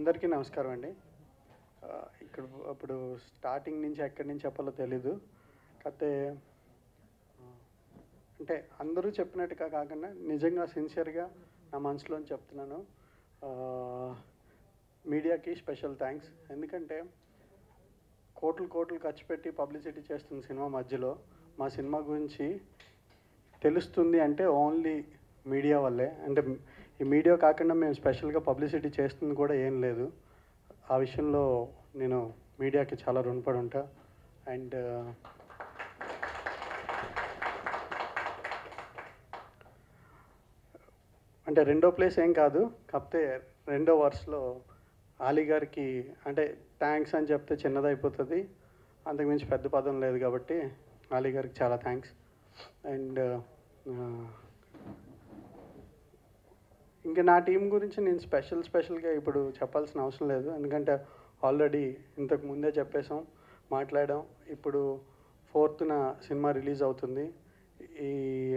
అందరికీ నమస్కారం అండి ఆ, ఇక్కడ అప్పుడు స్టార్టింగ్ నుంచి ఎక్కడి నుంచి చెప్పాలో తెలీదు కాకపోతే ఆ, అంటే అందరూ చెప్పినట్టుగా కాకుండా నిజంగా సిన్సియర్గా నా మనసులోని చెప్తున్నాను ఆ, మీడియాకి స్పెషల్ థ్యాంక్స్ ఎందుకంటే కోట్లు కోట్లు ఖర్చు పెట్టి పబ్లిసిటీ చేస్తున్న సినిమా మధ్యలో మా సినిమా గురించి తెలుస్తుంది అంటే ఓన్లీ మీడియా వల్లే అంటే ఈ మీడియా కాకుండా మేము స్పెషల్గా పబ్లిసిటీ చేస్తుంది కూడా ఏం లేదు ఆ విషయంలో నేను మీడియాకి చాలా రుణపడి ఉంటా అండ్ అంటే రెండో ప్లేస్ ఏం కాదు కాకపోతే రెండో వర్స్లో ఆలీ గారికి అంటే థ్యాంక్స్ అని చెప్తే చిన్నదైపోతుంది అంతకుమించి పెద్ద పదం లేదు కాబట్టి ఆలీ గారికి చాలా థ్యాంక్స్ అండ్ ఇంకా నా టీం గురించి నేను స్పెషల్ స్పెషల్గా ఇప్పుడు చెప్పాల్సిన అవసరం లేదు ఎందుకంటే ఆల్రెడీ ఇంతకు ముందే చెప్పేసాం మాట్లాడాం ఇప్పుడు ఫోర్త్న సినిమా రిలీజ్ అవుతుంది ఈ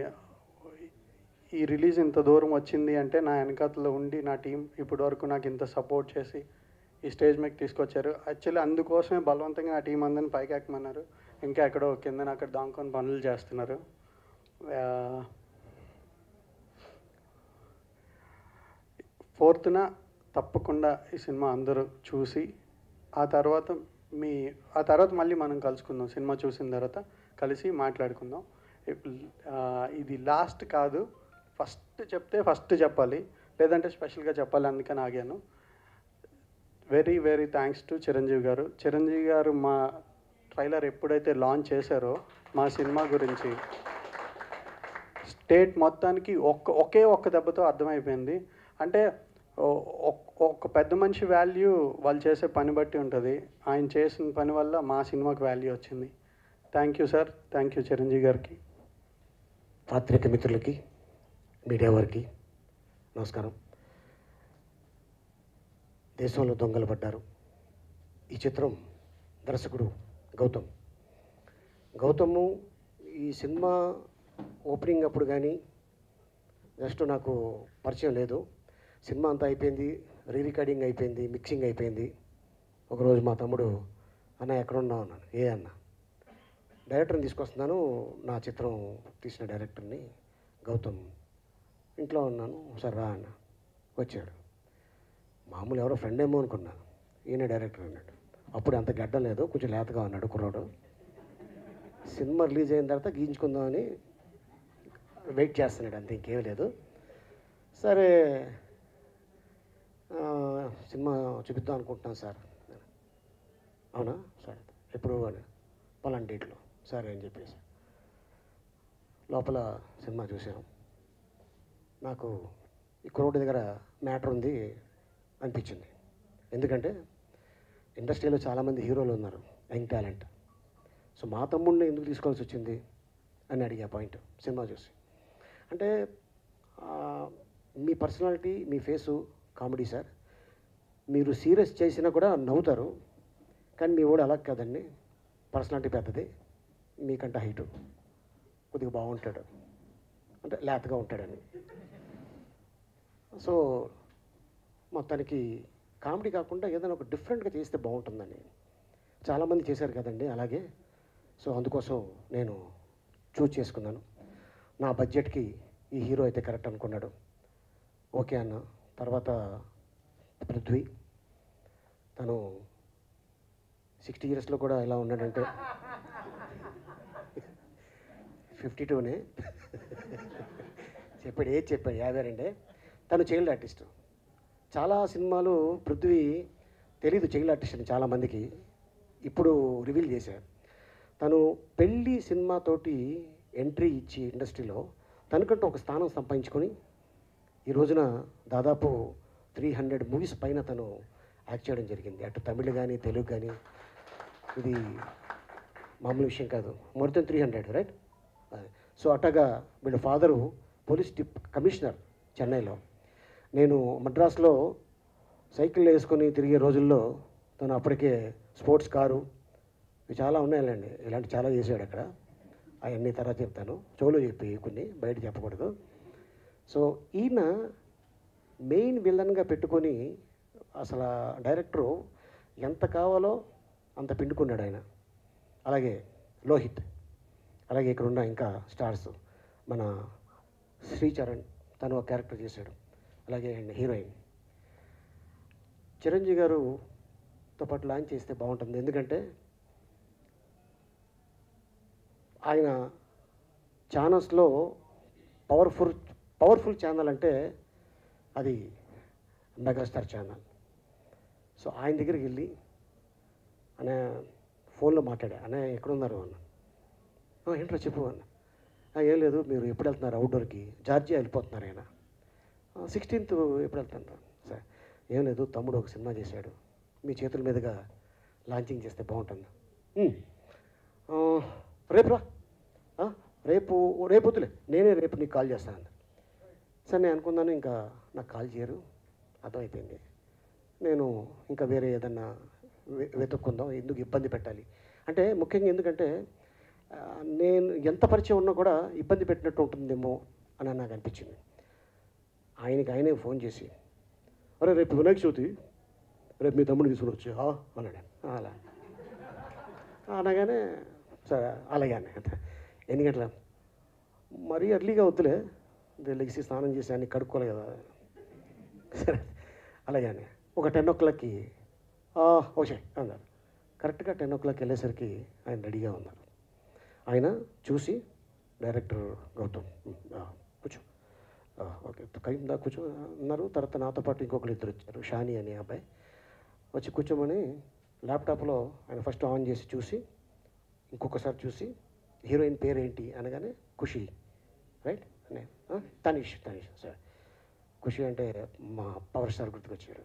ఈ రిలీజ్ ఇంత దూరం వచ్చింది అంటే నా వెనకాతలో ఉండి నా టీం ఇప్పటి వరకు నాకు ఇంత సపోర్ట్ చేసి ఈ స్టేజ్ మీదకి తీసుకొచ్చారు యాక్చువల్లీ అందుకోసమే బలవంతంగా నా టీం అందరిని పైకి ఎక్కమన్నారు ఇంకా ఎక్కడో కింద అక్కడ దాంకొని పనులు చేస్తున్నారు ఆ, ఫోర్త్న తప్పకుండా ఈ సినిమా అందరూ చూసి ఆ తర్వాత మీ ఆ తర్వాత మళ్ళీ మనం కలుసుకుందాం సినిమా చూసిన తర్వాత కలిసి మాట్లాడుకుందాం ఇప్- ఆ, ఇది లాస్ట్ కాదు ఫస్ట్ చెప్తే ఫస్ట్ చెప్పాలి లేదంటే స్పెషల్గా చెప్పాలి అందుకని ఆగాను very very thanks to Chiranjeevi garu Chiranjeevi గారు మా ట్రైలర్ ఎప్పుడైతే లాంచ్ చేశారో మా సినిమా గురించి స్టేట్ మొత్తానికి ఒక్క ఒకే ఒక్క దెబ్బతో అర్థమైపోయింది అంటే ఓ- ఒక్- ఒక పెద్ద మనిషి వాల్యూ వాళ్ళు చేసే పని బట్టి ఉంటుంది ఆయన చేసిన పని వల్ల మా సినిమాకి వాల్యూ వచ్చింది thank you sir thank you Chiranjeevi గారికి పాత్రిక మిత్రులకి మీడియా వారికి నమస్కారం దేశంలో దొంగలు పడ్డారు ఈ చిత్రం దర్శకుడు గౌతమ్ గౌతము ఈ సినిమా ఓపెనింగ్ అప్పుడు కానీ జస్ట్ నాకు పరిచయం లేదు సినిమా అంతా అయిపోయింది రీ రికార్డింగ్ అయిపోయింది మిక్సింగ్ అయిపోయింది ఒకరోజు మా తమ్ముడు అన్న ఎక్కడ ఉన్నావు అన్నాను ఏ అన్న డైరెక్టర్ని తీసుకొస్తున్నాను నా చిత్రం తీసిన డైరెక్టర్ని గౌతమ్ ఇంట్లో ఉన్నాను సరే రా అన్న వచ్చాడు మామూలు ఎవరో ఫ్రెండ్ ఏమో అనుకున్నాను ఈయన డైరెక్టర్ అన్నాడు అప్పుడు అంత గడ్డం లేదు కొంచెం లేతగా ఉన్నాడు కుర్రాడు సినిమా రిలీజ్ అయిన తర్వాత గీయించుకుందామని వెయిట్ చేస్తున్నాడు అంతే ఇంకేం లేదు సరే ఆ, సినిమా చూపిద్దాం అనుకుంటున్నాను సార్ అవునా సరే ఎప్పుడు అని పలానా డేట్లో సరే అని చెప్పేసి లోపల సినిమా చూసాం నాకు ఈ కురోడ్ దగ్గర మ్యాటర్ ఉంది అనిపించింది ఎందుకంటే ఇండస్ట్రీలో చాలామంది హీరోలు ఉన్నారు యంగ్ టాలెంట్ సో మా తమ్ముడిని ఎందుకు తీసుకోవాల్సి వచ్చింది అని అడిగా పాయింట్ సినిమా చూసి అంటే ఆ, మీ పర్సనాలిటీ మీ ఫేసు కామెడీ సార్ మీరు సీరియస్ చేసినా కూడా నవ్వుతారు కానీ మీ వాడు అలా కాదండి పర్సనాలిటీ పెద్దది మీకంటే హైటు కొద్దిగా బాగుంటాడు అంటే లేతగా ఉంటాడని సో మొత్తానికి కామెడీ కాకుండా ఏదైనా ఒక డిఫరెంట్గా చేస్తే బాగుంటుందని చాలామంది చేశారు కదండి అలాగే సో అందుకోసం నేను చూజ్ చేసుకున్నాను నా బడ్జెట్కి ఈ హీరో అయితే కరెక్ట్ అనుకున్నాడు ఓకే అన్న తర్వాత పృథ్వీ తను సిక్స్టీ ఇయర్స్లో కూడా ఎలా ఉన్నాడంటే ఫిఫ్టీ టూనే చెప్పాడు ఏది చెప్పాడు యాభై రెండే తను చైల్డ్ ఆర్టిస్ట్ చాలా సినిమాలు పృథ్వీ తెలీదు చైల్డ్ ఆర్టిస్ట్ అని చాలామందికి ఇప్పుడు రివీల్ చేశారు తను పెళ్ళి సినిమాతోటి ఎంట్రీ ఇచ్చి ఇండస్ట్రీలో తనకంటూ ఒక స్థానం సంపాదించుకొని ఈ రోజున దాదాపు త్రీ హండ్రెడ్ మూవీస్ పైన తను యాక్ట్ చేయడం జరిగింది అటు తమిళ్ కానీ తెలుగు కానీ ఇది మామూలు విషయం కాదు more than three hundred right so అట్టగా వీళ్ళ ఫాదరు పోలీస్ డిప్ కమిషనర్ చెన్నైలో నేను మద్రాసులో సైకిల్ వేసుకొని తిరిగే రోజుల్లో తను అప్పటికే స్పోర్ట్స్ కారు ఇవి చాలా ఉన్నాయండి ఇలాంటి చాలా చేశాడు అక్కడ అవన్నీ తర్వాత చెప్తాను చోలో చెప్పి కొన్ని బయట చెప్పకూడదు సో ఈయన మెయిన్ విలన్గా పెట్టుకొని అసలు డైరెక్టరు ఎంత కావాలో అంత పిండుకున్నాడు ఆయన అలాగే లోహిత్ అలాగే ఇక్కడ ఉన్న ఇంకా స్టార్స్ మన శ్రీచరణ్ తను ఒక క్యారెక్టర్ చేశాడు అలాగే హీరోయిన్ చిరంజీవి గారుతో పాటు లాంచ్ చేస్తే బాగుంటుంది ఎందుకంటే ఆయన ఛానల్స్లో పవర్ఫుల్ పవర్ఫుల్ ఛానల్ అంటే అది మెగాస్టార్ ఛానల్ సో ఆయన దగ్గరికి వెళ్ళి అనే ఫోన్లో మాట్లాడా అనే ఎక్కడున్నారు అన్న "ఆ, ఏంట్రా చెప్పు అన్న "ఆ, ఏం లేదు మీరు ఎప్పుడు వెళ్తున్నారు అవుట్డోర్కి జార్జియా వెళ్ళిపోతున్నారు ఆయన సిక్స్టీన్త్ ఎప్పుడు వెళ్తున్నారు సరే ఏం లేదు తమ్ముడు ఒక సినిమా చేశాడు మీ చేతుల మీదుగా లాంచింగ్ చేస్తే బాగుంటుంది "ఉమ్. ఆ, రేపు రా ఆ, రేపు రేపు వద్దులే నేనే రేపు నీకు కాల్ చేస్తాను అన్న సరే నేను అనుకున్నాను ఇంకా నాకు కాల్ చేయరు అర్థమైపోయింది నేను ఇంకా వేరే ఏదన్నా వె- వెతుక్కుందాం ఎందుకు ఇబ్బంది పెట్టాలి అంటే ముఖ్యంగా ఎందుకంటే ఆ, నేను ఎంత పరిచయం ఉన్నా కూడా ఇబ్బంది పెట్టినట్టు ఉంటుందేమో అని నాకు అనిపించింది ఆయనకి ఆయనే ఫోన్ చేసి అరే రేపు వినాయక చవితి రేపు మీ తమ్ముడు తీసుకుని వచ్చి "ఆ?" అన్నాడు "ఆ, అలా అనగానే సరే అలాగే అన్న ఎన్ని గంటల మరీ ఎర్లీగా వద్దులే లెగిసి స్నానం చేసి అన్ని కడుక్కోలే కదా సరే అలాగే అని ఒక టెన్ ఓ క్లాక్కి వచ్చాయి అన్నారు కరెక్ట్గా టెన్ ఓ క్లాక్ వెళ్ళేసరికి ఆయన రెడీగా ఉన్నారు ఆయన చూసి డైరెక్టర్ గౌతమ్ "ఉమ్, ఆ, కూర్చో "ఆ, ఓకే కైందా కూర్చో అన్నారు తర్వాత నాతో పాటు ఇంకొకరు ఇద్దరు వచ్చారు షాని అనే అబ్బాయి వచ్చి కూర్చోమని ల్యాప్టాప్లో ఆయన ఫస్ట్ ఆన్ చేసి చూసి ఇంకొకసారి చూసి హీరోయిన్ పేరేంటి అనగానే ఖుషి రైట్ అనే "ఆ, తనీష్ తనీష్ సరే ఖుషి అంటే మా పవర్ స్టార్ గుర్తుకొచ్చారు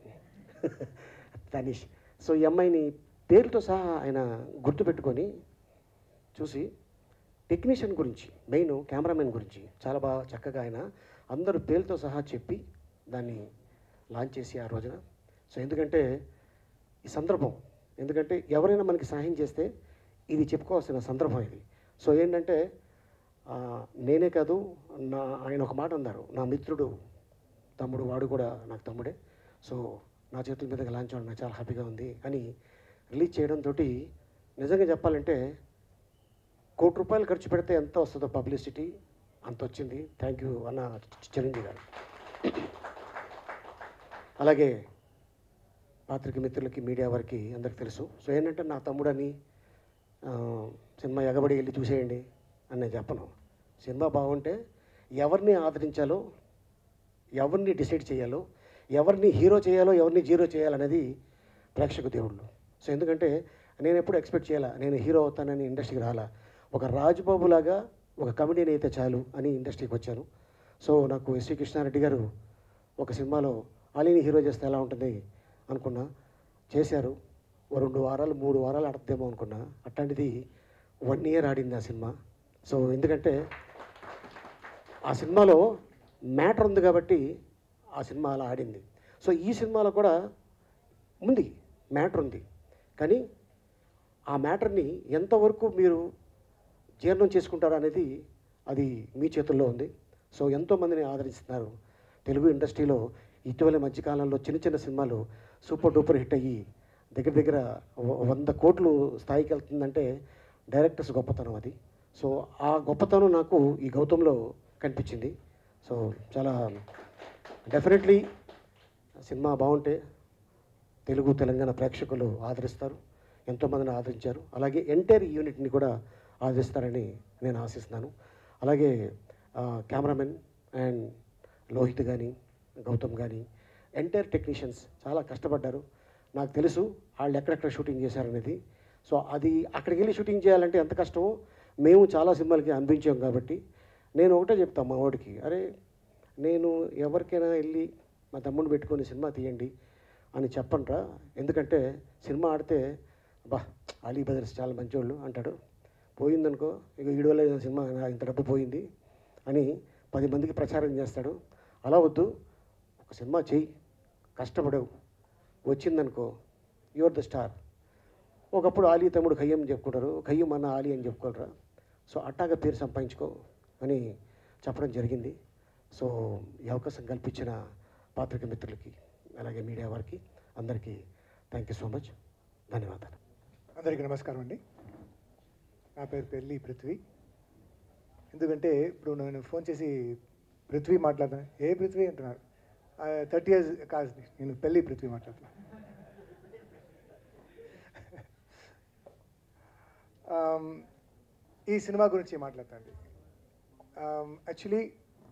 తనీష్ సో ఈ అమ్మాయిని పేరుతో సహా ఆయన గుర్తుపెట్టుకొని చూసి టెక్నీషియన్ గురించి మెయిన్ కెమెరామెన్ గురించి చాలా బాగా చక్కగా ఆయన అందరూ పేరుతో సహా చెప్పి దాన్ని లాంచ్ చేసి ఆ రోజున సో ఎందుకంటే ఈ సందర్భం ఎందుకంటే ఎవరైనా మనకి సహాయం చేస్తే ఇది చెప్పుకోవాల్సిన సందర్భం ఇది సో ఏంటంటే ఆ, నేనే కాదు నా ఆయన ఒక మాట అన్నారు నా మిత్రుడు తమ్ముడు వాడు కూడా నాకు తమ్ముడే సో నా చేతుల మీదగా లాంచ్ అవ్వడం నాకు చాలా హ్యాపీగా ఉంది అని రిలీజ్ చేయడంతో నిజంగా చెప్పాలంటే కోటి రూపాయలు ఖర్చు పెడితే ఎంత వస్తుందో పబ్లిసిటీ అంత వచ్చింది థ్యాంక్ యూ అన్న చిరంజీవి గారు అలాగే పాత్రిక మిత్రులకి మీడియా వారికి అందరికి తెలుసు సో ఏంటంటే నా తమ్ముడని ఆ, సినిమా ఎగబడి వెళ్ళి చూసేయండి అని నేను చెప్పను సినిమా బాగుంటే ఎవరిని ఆదరించాలో ఎవరిని డిసైడ్ చేయాలో ఎవరిని హీరో చేయాలో ఎవరిని జీరో చేయాలనేది ప్రేక్షక దేవుళ్ళు సో ఎందుకంటే నేను ఎప్పుడు ఎక్స్పెక్ట్ చేయాలా నేను హీరో అవుతానని ఇండస్ట్రీకి రాలా ఒక రాజుబాబు లాగా ఒక కమెడీని అయితే చాలు అని ఇండస్ట్రీకి వచ్చాను సో నాకు ఎస్వి కృష్ణారెడ్డి గారు ఒక సినిమాలో అలీని హీరో చేస్తే ఎలా ఉంటుంది అనుకున్నా చేశారు ఓ రెండు వారాలు మూడు వారాలు ఆడుతుందేమో అనుకున్నా అట్లాంటిది వన్ ఇయర్ ఆడింది ఆ సినిమా సో ఎందుకంటే ఆ సినిమాలో మ్యాటర్ ఉంది కాబట్టి ఆ సినిమా అలా ఆడింది సో ఈ సినిమాలో కూడా ఉంది మ్యాటర్ ఉంది కానీ ఆ మ్యాటర్ని ఎంతవరకు మీరు జీర్ణం చేసుకుంటారు అనేది అది మీ చేతుల్లో ఉంది సో ఎంతోమందిని ఆదరిస్తున్నారు తెలుగు ఇండస్ట్రీలో ఇటీవల మధ్యకాలంలో చిన్న చిన్న సినిమాలు సూపర్ డూపర్ హిట్ అయ్యి దగ్గర దగ్గర వ- వంద కోట్లు స్థాయికి వెళ్తుందంటే డైరెక్టర్స్ గొప్పతనం అది సో ఆ గొప్పతనం నాకు ఈ గౌతంలో కనిపించింది సో చాలా డెఫినెట్లీ సినిమా బాగుంటే తెలుగు తెలంగాణ ప్రేక్షకులు ఆదరిస్తారు ఎంతోమందిని ఆదరించారు అలాగే ఎంటైర్ యూనిట్ని కూడా ఆదరిస్తారని నేను ఆశిస్తున్నాను అలాగే ఆ, కెమెరామెన్ అండ్ లోహిత్ కానీ గౌతమ్ కానీ ఎంటైర్ టెక్నీషియన్స్ చాలా కష్టపడ్డారు నాకు తెలుసు వాళ్ళు ఎక్కడెక్కడ షూటింగ్ చేశారనేది సో అది అక్కడికి వెళ్ళి షూటింగ్ చేయాలంటే ఎంత కష్టమో మేము చాలా సినిమాలకి అనిపించాం కాబట్టి నేను ఒకటే చెప్తాను మా వాడికి అరే నేను ఎవరికైనా వెళ్ళి మా తమ్ముడిని పెట్టుకొని సినిమా తీయండి అని చెప్పండ్రా ఎందుకంటే సినిమా ఆడితే బా అలీ బ్రదర్స్ చాలా మంచోళ్ళు అంటాడు పోయిందనుకో ఇక ఈడు వల్ల ఈ సినిమా నా ఇంత డబ్బు పోయింది అని పది మందికి ప్రచారం చేస్తాడు అలా వద్దు ఒక సినిమా చెయ్యి కష్టపడవు వచ్చిందనుకో యువర్ ద స్టార్ ఒకప్పుడు ఆలీ తమ్ముడు ఖయ్యం చెప్పుకుంటారు ఖయ్యం అన్న ఆలీ అని చెప్పుకోరా సో అట్టాగా పేరు సంపాదించుకో అని చెప్పడం జరిగింది సో ఈ అవకాశం కల్పించిన పాత్రిక మిత్రులకి అలాగే మీడియా వారికి అందరికీ థ్యాంక్ యూ సో మచ్ ధన్యవాదాలు అందరికీ నమస్కారం అండి నా పేరు పెళ్ళి పృథ్వీ ఎందుకంటే ఇప్పుడు నేను ఫోన్ చేసి పృథ్వీ మాట్లాడుతాను ఏ పృథ్వీ అంటున్నారు థర్టీ ఇయర్స్ కాదు నేను పెళ్ళి పృథ్వీ మాట్లాడుతున్నాను Um, ఈ సినిమా గురించి మాట్లాడతాండి యాక్చువల్లీ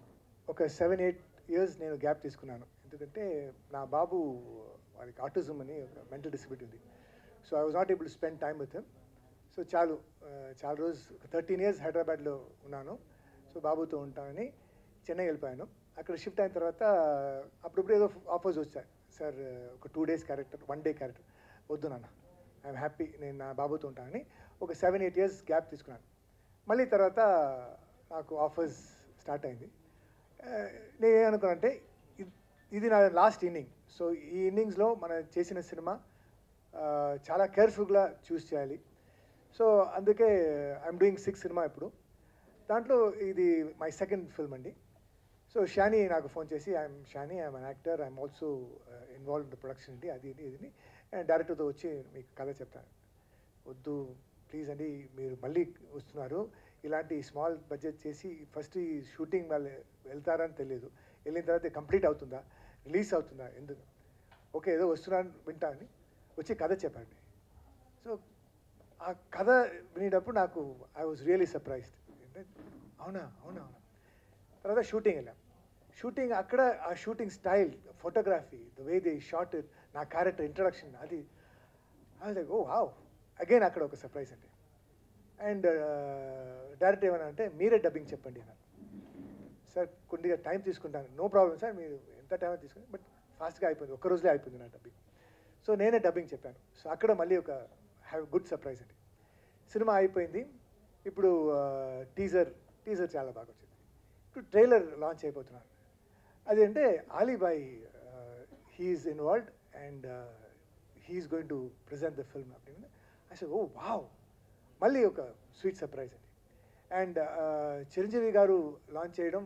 ఒక సెవెన్ ఎయిట్ ఇయర్స్ నేను గ్యాప్ తీసుకున్నాను ఎందుకంటే నా బాబు వారికి ఆటిజం అని ఒక మెంటల్ డిసబిలిటీ ఉంది so I was not able to spend time with him so చాలు ఆ, చాలా రోజు థర్టీన్ ఇయర్స్ హైదరాబాద్లో ఉన్నాను సో బాబుతో ఉంటానని చెన్నై వెళ్ళిపోయాను అక్కడ షిఫ్ట్ అయిన తర్వాత అప్పుడప్పుడు ఏదో ఆఫర్స్ వచ్చాయి సార్ ఒక two days character one day character వద్దు నాన్న ఐఎమ్ హ్యాపీ నేను నా బాబుతో ఉంటానని ఒక సెవెన్ ఎయిట్ ఇయర్స్ గ్యాప్ తీసుకున్నాను మళ్ళీ తర్వాత నాకు ఆఫర్స్ స్టార్ట్ అయింది ఆ, నేను ఏమనుకున్నానంటే ఇది- ఇది నా లాస్ట్ ఇన్నింగ్ సో ఈ ఇన్నింగ్స్లో మనం చేసిన సినిమా ఆ, చాలా కేర్ఫుల్గా చూస్ చేయాలి సో అందుకే ఐఎమ్ డూయింగ్ సిక్స్ సినిమా ఇప్పుడు దాంట్లో ఇది మై సెకండ్ ఫిల్మ్ అండి సో షానీ నాకు ఫోన్ చేసి I'm Shani I'm an actor I'm also involve in the production అండి అది ఇది ఇది డైరెక్టర్తో వచ్చి మీకు కథ చెప్తాను వద్దు ప్లీజ్ అండి మీరు మళ్ళీ వస్తున్నారు ఇలాంటి స్మాల్ బడ్జెట్ చేసి ఫస్ట్ ఈ షూటింగ్ వాళ్ళు వెళ్తారని తెలియదు వెళ్ళిన తర్వాత కంప్లీట్ అవుతుందా రిలీజ్ అవుతుందా ఎందుకు ఓకే ఏదో వస్తున్నాను వింటా అని వచ్చి కథ చెప్పండి సో ఆ కథ వినేటప్పుడు నాకు ఐ వాజ్ రియలీ సర్ప్రైజ్డ్ అవునా అవునా అవునా తర్వాత షూటింగ్ వెళ్ళాం షూటింగ్ అక్కడ ఆ shooting style photography the way they short నా క్యారెక్టర్ ఇంట్రడక్షన్ అది అది ఓ వావ్ అగైన్ అక్కడ ఒక సర్ప్రైజ్ అండి అండ్ డైరెక్ట్ ఏమన్నా అంటే మీరే డబ్బింగ్ చెప్పండి అన్నారు సార్ కొద్దిగా టైం తీసుకుంటాను నో ప్రాబ్లం సార్ మీరు ఎంత టైం తీసుకుని బట్ ఫాస్ట్గా అయిపోయింది ఒక్క రోజులే అయిపోయింది నా డబ్బింగ్ సో నేనే డబ్బింగ్ చెప్పాను సో అక్కడ మళ్ళీ ఒక హ్యావ్ గుడ్ సర్ప్రైజ్ అండి సినిమా అయిపోయింది ఇప్పుడు టీజర్ టీజర్ చాలా బాగా వచ్చింది ఇప్పుడు ట్రైలర్ లాంచ్ అయిపోతున్నాను అదేంటే Ali bhai he's involved and he's going to present the film அப்படின்னு అసలు ఓ వావ్ మళ్ళీ ఒక స్వీట్ సర్ప్రైజ్ అండి అండ్ చిరంజీవి గారు లాంచ్ చేయడం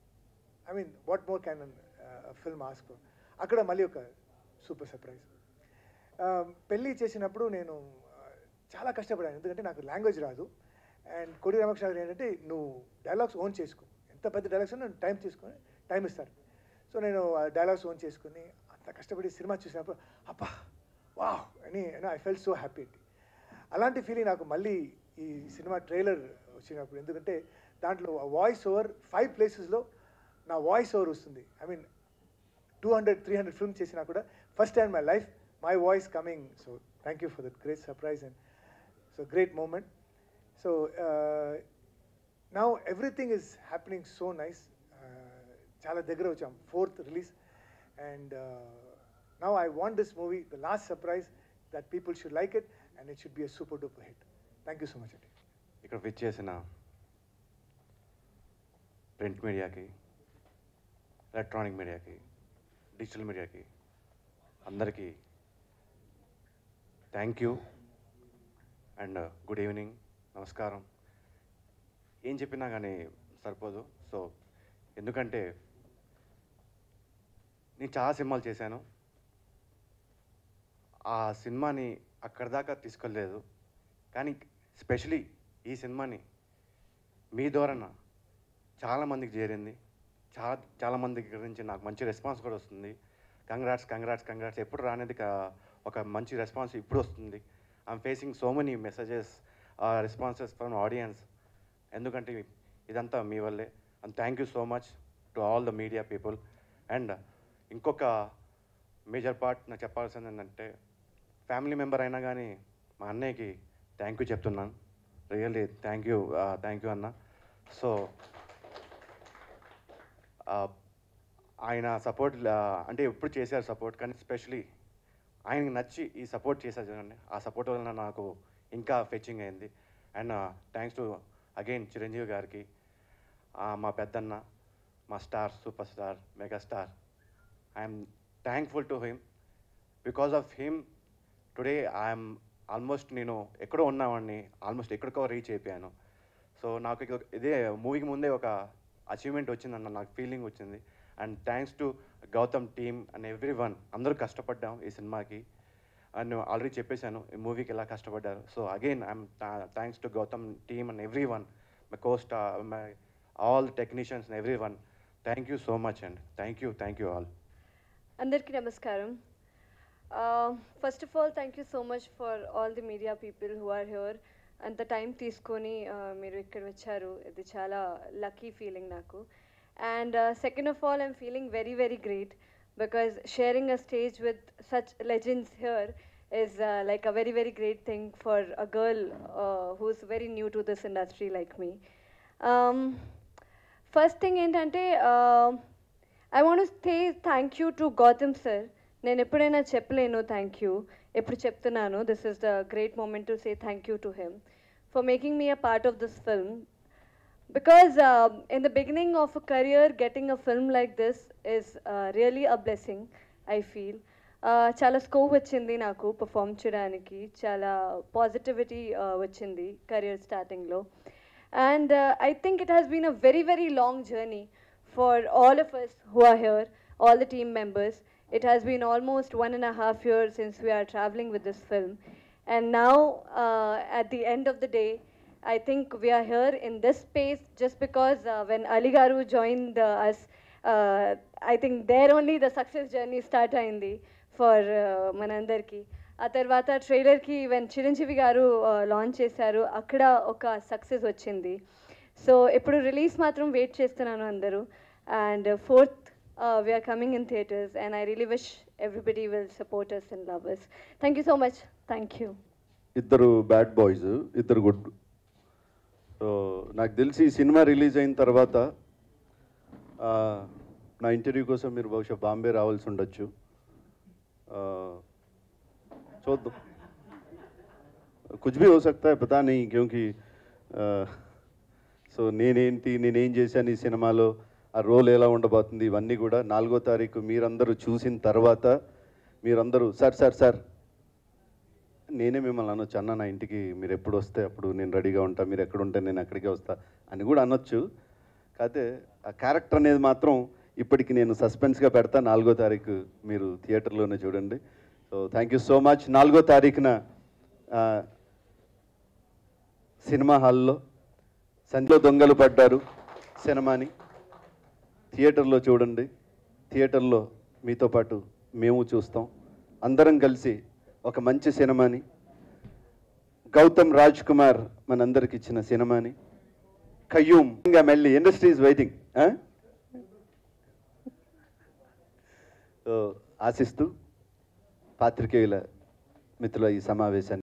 I mean what more can film ask అక్కడ మళ్ళీ ఒక సూపర్ సర్ప్రైజ్ పెళ్ళి చేసినప్పుడు నేను uh, చాలా కష్టపడాను ఎందుకంటే నాకు లాంగ్వేజ్ రాదు అండ్ కొడి రామకృష్ణ గారు ఏంటంటే నువ్వు డైలాగ్స్ ఓన్ చేసుకో ఎంత పెద్ద డైలాగ్స్ నేను టైం తీసుకొని టైం ఇస్తారు సో నేను డైలాగ్స్ ఓన్ చేసుకుని అంత కష్టపడి సినిమా చూసినప్పుడు అబ్బా వావ్ అని ఐ ఫెల్ సో హ్యాపీ అలాంటి ఫీలింగ్ నాకు మళ్ళీ ఈ సినిమా ట్రైలర్ వచ్చినప్పుడు ఎందుకంటే దాంట్లో వాయిస్ ఓవర్ ఫైవ్ ప్లేసెస్లో నా వాయిస్ ఓవర్ వస్తుంది I mean two hundred three hundred film చేసినా కూడా first time my life my voice coming so thank you for that great surprise and so great moment so now everything is happening so nice చాలా దగ్గర వచ్చాం fourth release and now I want this movie the last surprise that people should like it and it should be a super duper hit thank you so much అండి ఇక్కడ which చేసిన print మీడియాకి electronic మీడియాకి digital మీడియాకి అందరికీ thank you and good evening నమస్కారం ఏం చెప్పినా కానీ సరిపోదు సో ఎందుకంటే నేను చాలా సినిమాలు చేశాను ఆ సినిమాని అక్కడి దాకా తీసుకెళ్ళలేదు కానీ స్పెషలీ ఈ సినిమాని మీ ద్వారా చాలామందికి చేరింది చాలా చాలామంది దగ్గర నుంచి నాకు మంచి రెస్పాన్స్ కూడా వస్తుంది కంగ్రాట్స్ కంగ్రాట్స్ కంగ్రాట్స్ ఎప్పుడు రానేది కా- ఒక మంచి రెస్పాన్స్ ఇప్పుడు వస్తుంది I'm facing so many messages responses from audience ఎందుకంటే ఇదంతా మీ వల్లే and thank you so much to all the media people and ఇంకొక మేజర్ పార్ట్ నాకు చెప్పాల్సింది ఏంటంటే ఫ్యామిలీ మెంబర్ అయినా కానీ మా అన్నయ్యకి థ్యాంక్ యూ చెప్తున్నాను really thank you thank you అన్న సో ఆయన సపోర్ట్ అంటే ఎప్పుడు చేశారు సపోర్ట్ కానీ స్పెషలీ ఆయనకి నచ్చి ఈ సపోర్ట్ చేశారు చూడండి ఆ సపోర్ట్ వలన నాకు ఇంకా ఫెచ్చింగ్ అయింది and thanks to again Chiranjeevi గారికి ఆ, మా పెద్దన్న మా star super star megastar I'm thankful to him because of him today I'm almost నేను ఎక్కడో ఉన్నావాడిని ఆల్మోస్ట్ ఎక్కడికో రీచ్ అయిపోయాను సో నాకు ఇక ఇదే మూవీకి ముందే ఒక అచీవ్మెంట్ వచ్చిందన్న నాకు ఫీలింగ్ వచ్చింది and thanks to Gautham team and everyone అందరూ కష్టపడ్డాం ఈ సినిమాకి అండ్ ఆల్రెడీ చెప్పేశాను ఈ మూవీకి ఎలా కష్టపడ్డారు so again I'm thanks to Gautham team and everyone my costar my all technicians and everyone thank you so much and thank you thank you all అందరికీ నమస్కారం first of all thank you so much for all the media people who are here అంత time తీసుకొని uh, మీరు ఇక్కడ వచ్చారు ఇది చాలా lucky feeling నాకు and second of all I'm feeling very very great because sharing a stage with such legends here is uh, like a very very great thing for a girl uh, who's very new to this industry like me um, first thing ఏంటంటే I want say thank you to Gautham sir నేను ఎప్పుడైనా చెప్పలేను thank you ఎప్పుడు చెప్తున్నాను this is the great moment to say thank you to him for making me a part of this film because uh, in the beginning of a career getting a film like this is uh, really a blessing i feel uh, చాలా scope వచ్చింది నాకు perform చేయడానికి చాలా positivity వచ్చింది career స్టార్టింగ్లో and I think it has been a very very long journey for all of us who are here all the team members. It has been almost one and a half years since we are traveling with this film. And now, uh, at the end of the day, I think we are here in this space just because uh, when Ali Garu joined uh, us, uh, I think there only the success journey start అయింది for మనందరికీ ఆ తర్వాత ట్రైలర్కి when Chiranjeevi garu launch చేశారు అక్కడ ఒక success వచ్చింది so ఇప్పుడు release మాత్రం వెయిట్ చేస్తున్నాను అందరూ and fourth we're coming in theatres and I really wish everybody will support us and love us thank you so much thank you ఇద్దరు బ్యాడ్ బాయ్స్ ఇద్దరు గుడ్ సో నాకు తెలిసి ఈ సినిమా రిలీజ్ అయిన తర్వాత ఆ, నా ఇంటర్వ్యూ కోసం మీరు బహుశా బాంబే రావాల్సి ఉండొచ్చు ఆ, చూద్దాం కుछ भी हो सकता है पता नहीं क्योंकि ఆ, సో నేనేంటి నేనేం చేశాను ఈ సినిమాలో ఆ రోల్ ఎలా ఉండబోతుంది ఇవన్నీ కూడా నాలుగో తారీఖు మీరందరూ చూసిన తర్వాత మీరందరూ సార్ సార్ సార్ నేనే మిమ్మల్ని అనొచ్చు అన్న నా ఇంటికి మీరు ఎప్పుడు వస్తే అప్పుడు నేను రెడీగా ఉంటా మీరు ఎక్కడ ఉంటే నేను అక్కడికే వస్తా అని కూడా అనొచ్చు కాకపోతే ఆ క్యారెక్టర్ అనేది మాత్రం ఇప్పటికి నేను సస్పెన్స్గా పెడతా నాలుగో తారీఖు మీరు థియేటర్లోనే చూడండి so thank you so much నాలుగో తారీఖున ఆ, సినిమా హాల్లో సంధ్యలో దొంగలు పడ్డారు సినిమాని థియేటర్లో చూడండి థియేటర్లో మీతో పాటు మేము చూస్తాం అందరం కలిసి ఒక మంచి సినిమాని గౌతమ్ రాజ్ కుమార్ మనందరికి ఇచ్చిన సినిమాని కయ్యూమ్ ఇంకా మళ్ళీ ఇండస్ట్రీ ఈజ్ వెయిటింగ్ సో ఆశిస్తూ పాత్రికేయుల మిత్రుల ఈ సమావేశాన్ని